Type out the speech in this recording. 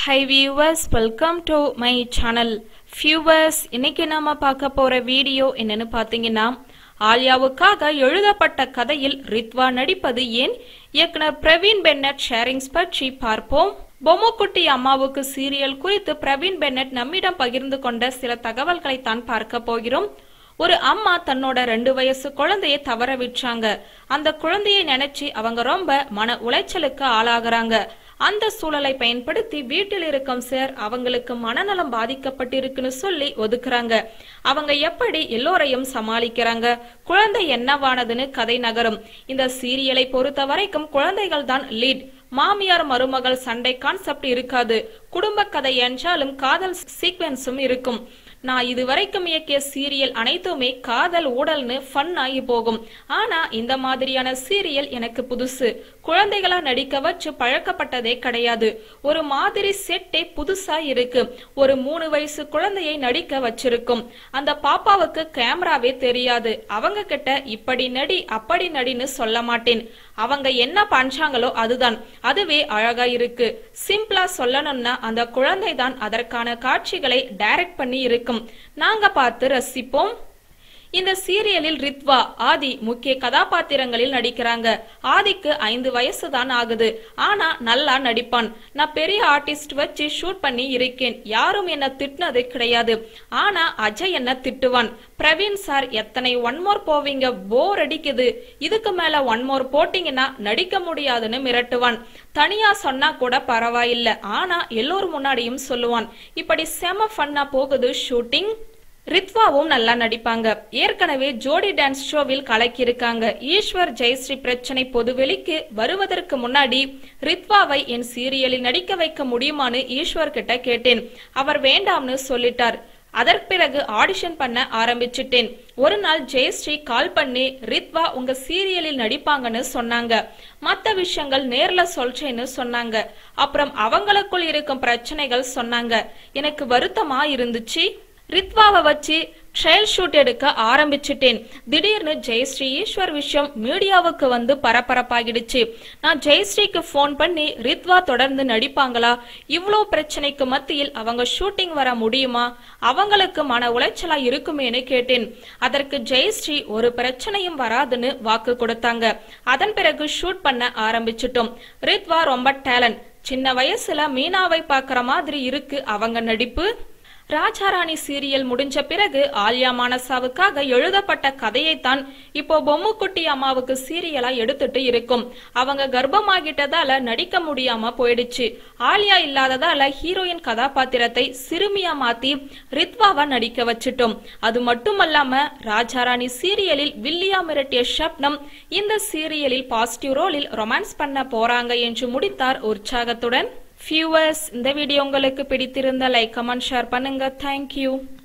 high viewers welcome to my channel viewers இன்னைக்கு நாம பார்க்க போற வீடியோ என்னன்னு பார்த்தீங்கன்னா ஆலியாவுக்காக எழுதப்பட்ட கதையில் ரித்வா நடிப்பது ஏன் இயக்குனர் பிரவீன் பென்னட் ஷேரிங்ஸ் பற்றி பார்ப்போம் பொம்முக்குட்டி அம்மாவுக்கு சீரியல் குறித்து பிரவீன் பென்னட் நம்மிடம் பகிர்ந்து கொண்ட சில தகவல்களை தான் பார்க்க போகிறோம் ஒரு அம்மா தன்னோட ரெண்டு வயசு குழந்தைய தவற விட்டாங்க அந்த குழந்தையை நினைச்சு அவங்க ரொம்ப மன உளைச்சலுக்கு ஆளாகிறாங்க அந்த சூழலை பயன்படுத்தி வீட்டில் இருக்கும் சார் அவங்களுக்கு மனநலம் பாதிக்கப்பட்டிருக்குன்னு சொல்லி ஒதுக்குறாங்க அவங்க எப்படி எல்லோரையும் சமாளிக்கிறாங்க குழந்தை என்னவானதுன்னு கதை நகரும் இந்த சீரியலை பொறுத்த வரைக்கும் குழந்தைகள் தான் லீட் மாமியார் மருமகள் சண்டை கான்செப்ட் இருக்காது குடும்ப கதை என்றாலும் காதல் சீக்வென்ஸும் இருக்கும் நான் இதுவரைக்கும் இயக்கிய சீரியல் அனைத்துமே காதல் ஊடல்னு ஃபன் ஆகி போகும் ஆனா இந்த மாதிரியான சீரியல் எனக்கு புதுசு குழந்தைகளா நடிக்க வச்சு பழக்கப்பட்டதே கிடையாது ஒரு மாதிரி செட்டே புதுசா இருக்கு ஒரு மூணு வயசு குழந்தையை நடிக்க வச்சிருக்கும் அந்த பாப்பாவுக்கு கேமராவே தெரியாது அவங்க கிட்ட இப்படி நடி அப்படி நடின்னு சொல்ல மாட்டேன் அவங்க என்ன பண்றாங்களோ அதுதான் அதுவே அழகா இருக்கு சிம்பிளா சொல்லணும்னா அந்த குழந்தை தான் அதற்கான காட்சிகளை டைரக்ட் பண்ணி இருக்கும் நாங்க பார்த்து ரசிப்போம் இந்த சீரியலில் ரித்வா ஆதி முக்கிய கதாபாத்திரங்களில் நடிக்கிறாங்க ஆதிக்கு ஐந்து வயசு தான் ஆகுது ஆனா நல்லா நடிப்பான் நான் பெரிய ஆர்டிஸ்ட் வச்சு ஷூட் பண்ணி இருக்கேன் யாரும் என்ன திட்டினது கிடையாது ஆனா அஜய் என்ன திட்டுவான் பிரவீன் சார் எத்தனை ஒன் மோர் போவீங்க போர் அடிக்குது இதுக்கு மேல ஒன் மோர் போட்டீங்கன்னா நடிக்க முடியாதுன்னு மிரட்டுவான் தனியா சொன்னா கூட பரவாயில்ல ஆனா எல்லோர் முன்னாடியும் சொல்லுவான் இப்படி செம ஃபன்னா போகுது ஷூட்டிங் ரித்வாவும் நல்லா நடிப்பாங்க ஏற்கனவே ஜோடி டான்ஸ் ஷோவில் கலக்கியிருக்காங்க ஈஸ்வர் ஜெயஸ்ரீ பிரச்சனை பொதுவெளிக்கு வருவதற்கு முன்னாடி ரித்வாவை என் சீரியலில் நடிக்க வைக்க முடியுமான்னு ஈஸ்வர் கிட்ட கேட்டேன் அவர் வேண்டாம்னு சொல்லிட்டார் அதற்கு பிறகு ஆடிஷன் பண்ண ஆரம்பிச்சிட்டேன் ஒரு நாள் ஜெயஸ்ரீ கால் பண்ணி ரித்வா உங்க சீரியலில் நடிப்பாங்கன்னு சொன்னாங்க மத்த விஷயங்கள் நேர்ல சொல்றேன்னு சொன்னாங்க அப்புறம் அவங்களுக்குள் இருக்கும் பிரச்சனைகள் சொன்னாங்க எனக்கு வருத்தமா இருந்துச்சு ரித்வாவை வச்சு ட்ரையல் ஷூட் எடுக்க ஆரம்பிச்சிட்டேன் திடீர்னு ஜெயஸ்ரீ ஈஸ்வர் விஷயம் மீடியாவுக்கு வந்து பரபரப்பாகிடுச்சு நான் ஜெயஸ்ரீக்கு ஃபோன் பண்ணி ரித்வா தொடர்ந்து நடிப்பாங்களா இவ்வளோ பிரச்சனைக்கு மத்தியில் அவங்க ஷூட்டிங் வர முடியுமா அவங்களுக்கு மன உளைச்சலா இருக்குமேன்னு கேட்டேன் அதற்கு ஜெயஸ்ரீ ஒரு பிரச்சனையும் வராதுன்னு வாக்கு கொடுத்தாங்க அதன் பிறகு ஷூட் பண்ண ஆரம்பிச்சிட்டோம் ரித்வா ரொம்ப டேலண்ட் சின்ன வயசுல மீனாவை பார்க்குற மாதிரி இருக்கு அவங்க நடிப்பு ராஜாராணி சீரியல் முடிஞ்ச பிறகு ஆலியா மானசாவுக்காக எழுதப்பட்ட கதையைத்தான் இப்போ பொம்முக்குட்டி அம்மாவுக்கு சீரியலா எடுத்துட்டு இருக்கும் அவங்க கர்ப்பமாகிட்டதால நடிக்க முடியாம போயிடுச்சு ஆலியா இல்லாததால ஹீரோயின் கதாபாத்திரத்தை சிறுமியா மாத்தி ரித்வாவா நடிக்க வச்சிட்டோம் அது மட்டுமல்லாம ராஜாராணி சீரியலில் வில்லியா மிரட்டிய ஷப்னம் இந்த சீரியலில் பாசிட்டிவ் ரோலில் ரொமான்ஸ் பண்ண போறாங்க என்று முடித்தார் உற்சாகத்துடன் வியூவர்ஸ் இந்த வீடியோ உங்களுக்கு பிடித்திருந்த லைக் கமெண்ட் ஷேர் பண்ணுங்க தேங்க்யூ